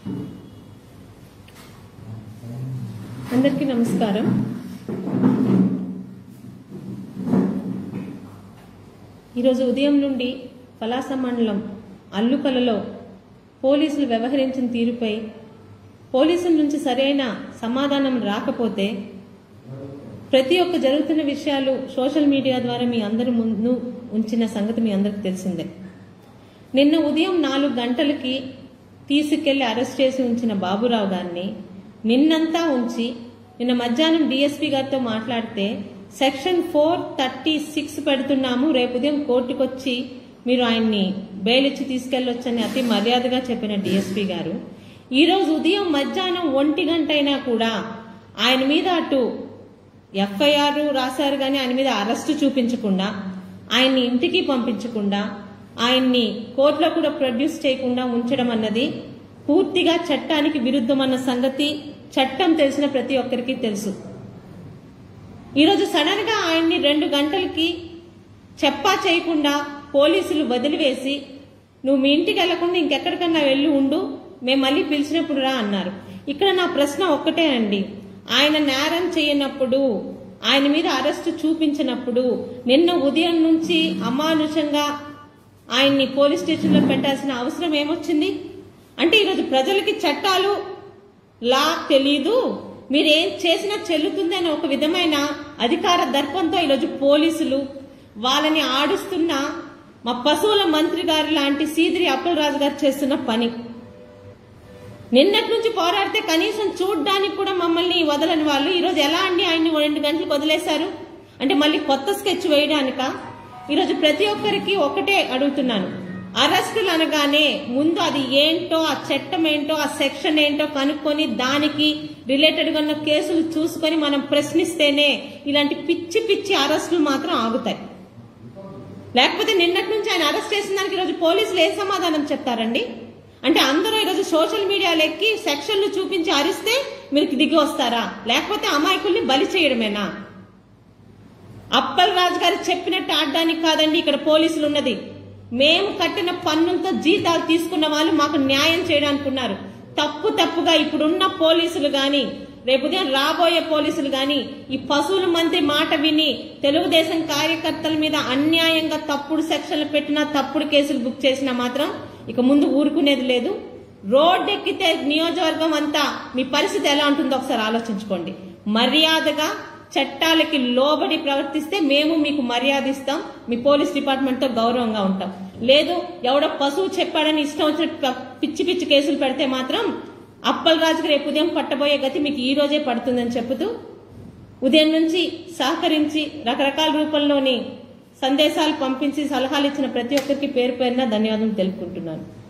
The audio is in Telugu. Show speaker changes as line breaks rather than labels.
అందరికీ నమస్కారం ఈరోజు ఉదయం నుండి పలాస మండలం అల్లుకలలో పోలీసులు వ్యవహరించిన తీరుపై పోలీసుల నుంచి సరైన సమాధానం రాకపోతే ప్రతి ఒక్క జరుగుతున్న విషయాలు సోషల్ మీడియా ద్వారా మీ అందరి ముందు ఉంచిన సంగతి మీ అందరికి తెలిసిందే నిన్న ఉదయం నాలుగు గంటలకి తీసుకెళ్లి అరెస్ట్ చేసి ఉంచిన బాబురావు గారిని నిన్నంతా ఉంచి నిన్న మధ్యాహ్నం డీఎస్పీ గారితో మాట్లాడితే సెక్షన్ ఫోర్ థర్టీ సిక్స్ పెడుతున్నాము రేపు ఉదయం కోర్టుకొచ్చి మీరు ఆయన్ని బెయిల్ ఇచ్చి తీసుకెళ్లొచ్చని అతి మర్యాదగా చెప్పిన డీఎస్పీ గారు ఈ రోజు ఉదయం మధ్యాహ్నం ఒంటి గంట అయినా కూడా ఆయన మీద అటు ఎఫ్ఐఆర్ రాశారు కానీ ఆయన మీద అరెస్టు చూపించకుండా ఆయన్ని ఇంటికి పంపించకుండా ఆయన్ని కోర్టులో కూడా ప్రొడ్యూస్ చేయకుండా ఉంచడం అన్నది పూర్తిగా చట్టానికి విరుద్ధమన్న సంగతి చట్టం తెలిసిన ప్రతి ఒక్కరికి తెలుసు ఈరోజు సడన్ గా ఆయన్ని రెండు గంటలకి చెప్పా చేయకుండా పోలీసులు వదిలివేసి నువ్వు మీ ఇంటికి వెళ్లకుండా ఇంకెక్కడికన్నా వెళ్ళి ఉండు మేము మళ్ళీ పిలిచినప్పుడు రా అన్నారు ఇక్కడ నా ప్రశ్న ఒక్కటే అండి ఆయన నేరం చేయనప్పుడు ఆయన మీద అరెస్ట్ చూపించినప్పుడు నిన్న ఉదయం నుంచి అమానుషంగా ఆయన్ని పోలీస్ స్టేషన్లో పెట్టాల్సిన అవసరం ఏమొచ్చింది అంటే ఈరోజు ప్రజలకి చట్టాలు లా తెలీదు మీరు ఏం చేసినా చెల్లుతుంది అనే ఒక విధమైన అధికార దర్పంతో ఈరోజు పోలీసులు వాళ్ళని ఆడిస్తున్న మా పశువుల మంత్రి గారు లాంటి సీదిరి అప్పలరాజు గారు చేస్తున్న పని నిన్నటి నుంచి పోరాడితే కనీసం చూడ్డానికి కూడా మమ్మల్ని వదలని వాళ్ళు ఈరోజు ఎలా అండి ఆయన్ని రెండు గంటలకు వదిలేశారు అంటే మళ్ళీ కొత్త స్కెచ్ వేయడానిక ఈరోజు ప్రతి ఒక్కరికి ఒకటే అడుగుతున్నాను అరెస్టులు అనగానే ముందు అది ఏంటో ఆ చట్టం ఏంటో ఆ సెక్షన్ ఏంటో కనుక్కొని దానికి రిలేటెడ్ గా ఉన్న కేసులు చూసుకొని మనం ప్రశ్నిస్తేనే ఇలాంటి పిచ్చి పిచ్చి అరెస్టులు మాత్రం ఆగుతాయి లేకపోతే నిన్నటి నుంచి ఆయన అరెస్ట్ చేసిన దానికి ఈరోజు పోలీసులు ఏ సమాధానం చెప్తారండి అంటే అందరూ ఈరోజు సోషల్ మీడియాలో ఎక్కి సెక్షన్లు చూపించి అరిస్తే మీరు దిగి వస్తారా లేకపోతే అమాయకుల్ని బలి చేయడమేనా అప్పల్ రాజు గారు చెప్పినట్టు ఆడడానికి కాదండి ఇక్కడ పోలీసులు ఉన్నది మేము కట్టిన పన్నులతో జీతాలు తీసుకున్న వాళ్ళు మాకు న్యాయం చేయడానికి ఉన్నారు తప్పు తప్పుగా ఇప్పుడున్న పోలీసులు గాని రేపు ఉదయం రాబోయే పోలీసులు గాని ఈ పశువుల మంత్రి మాట విని తెలుగుదేశం కార్యకర్తల మీద అన్యాయంగా తప్పుడు సెక్షన్లు పెట్టినా తప్పుడు కేసులు బుక్ చేసినా మాత్రం ఇక ముందు ఊరుకునేది లేదు రోడ్ ఎక్కితే నియోజకవర్గం అంతా మీ పరిస్థితి ఎలా ఉంటుందో ఒకసారి ఆలోచించుకోండి మర్యాదగా చట్టాలకి లోబడి ప్రవర్తిస్తే మేము మీకు మర్యాద ఇస్తాం మీ పోలీస్ డిపార్ట్మెంట్ తో గౌరవంగా ఉంటాం లేదు ఎవడో పశువు చెప్పాడని ఇష్టం వచ్చినట్టు పిచ్చి పిచ్చి కేసులు పెడితే మాత్రం అప్పల్ రాజుకి రేపు ఉదయం పట్టబోయే గతి మీకు ఈ రోజే పడుతుందని చెబుతూ ఉదయం నుంచి సహకరించి రకరకాల రూపంలోని సందేశాలు పంపించి సలహాలు ఇచ్చిన ప్రతి ఒక్కరికి పేరు పేరున ధన్యవాదం తెలుపుకుంటున్నాను